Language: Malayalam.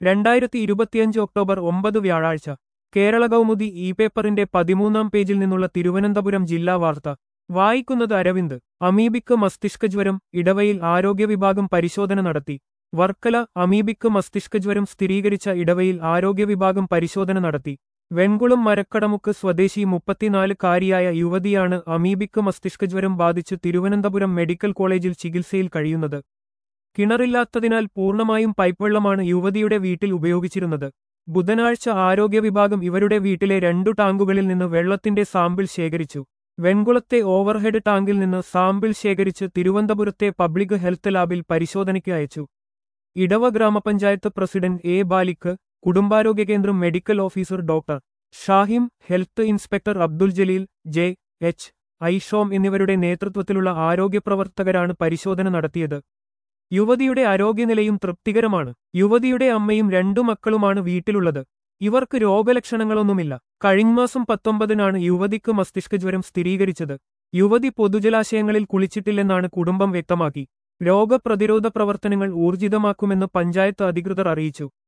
രണ്ടായിരത്തി ഇരുപത്തിയഞ്ച് ഒക്ടോബർ ഒമ്പത് വ്യാഴാഴ്ച കേരള കൗമുദി ഇ പേപ്പറിന്റെ പതിമൂന്നാം പേജിൽ നിന്നുള്ള തിരുവനന്തപുരം ജില്ലാ വാർത്ത വായിക്കുന്നത് അരവിന്ദ് അമീബിക്ക് മസ്തിഷ്കജ്വരം ഇടവയിൽ ആരോഗ്യവിഭാഗം പരിശോധന നടത്തി വർക്കല അമീബിക്ക് മസ്തിഷ്കജ്വരം സ്ഥിരീകരിച്ച ഇടവയിൽ ആരോഗ്യവിഭാഗം പരിശോധന നടത്തി വെൺകുളം മരക്കടമുക്ക് സ്വദേശി മുപ്പത്തിനാലുകാരിയായ യുവതിയാണ് അമീബിക്ക് മസ്തിഷ്കജ്വരം ബാധിച്ച് തിരുവനന്തപുരം മെഡിക്കൽ കോളേജിൽ ചികിത്സയിൽ കഴിയുന്നത് കിണറില്ലാത്തതിനാൽ പൂർണ്ണമായും പൈപ്പ് യുവതിയുടെ വീട്ടിൽ ഉപയോഗിച്ചിരുന്നത് ബുധനാഴ്ച ആരോഗ്യവിഭാഗം ഇവരുടെ വീട്ടിലെ രണ്ടു ടാങ്കുകളിൽ നിന്ന് വെള്ളത്തിന്റെ സാമ്പിൾ ശേഖരിച്ചു വെൺകുളത്തെ ഓവർഹെഡ് ടാങ്കിൽ നിന്ന് സാമ്പിൾ ശേഖരിച്ച് തിരുവനന്തപുരത്തെ പബ്ലിക് ഹെൽത്ത് ലാബിൽ പരിശോധനയ്ക്ക് അയച്ചു ഇടവ ഗ്രാമപഞ്ചായത്ത് പ്രസിഡന്റ് എ ബാലിക്ക് കുടുംബാരോഗ്യ കേന്ദ്രം medical officer doctor Shahim health inspector Abdul Jaleel J H ഐഷോം എന്നിവരുടെ നേതൃത്വത്തിലുള്ള ആരോഗ്യപ്രവർത്തകരാണ് പരിശോധന നടത്തിയത് യുവതിയുടെ ആരോഗ്യനിലയും തൃപ്തികരമാണ് യുവതിയുടെ അമ്മയും രണ്ടു മക്കളുമാണ് വീട്ടിലുള്ളത് ഇവർക്ക് രോഗലക്ഷണങ്ങളൊന്നുമില്ല കഴിഞ്ഞമാസം പത്തൊമ്പതിനാണ് യുവതിക്ക് മസ്തിഷ്കജ്വരം സ്ഥിരീകരിച്ചത് യുവതി പൊതുജലാശയങ്ങളിൽ കുളിച്ചിട്ടില്ലെന്നാണ് കുടുംബം വ്യക്തമാക്കി രോഗപ്രതിരോധ പ്രവർത്തനങ്ങൾ ഊർജിതമാക്കുമെന്ന് പഞ്ചായത്ത് അധികൃതർ അറിയിച്ചു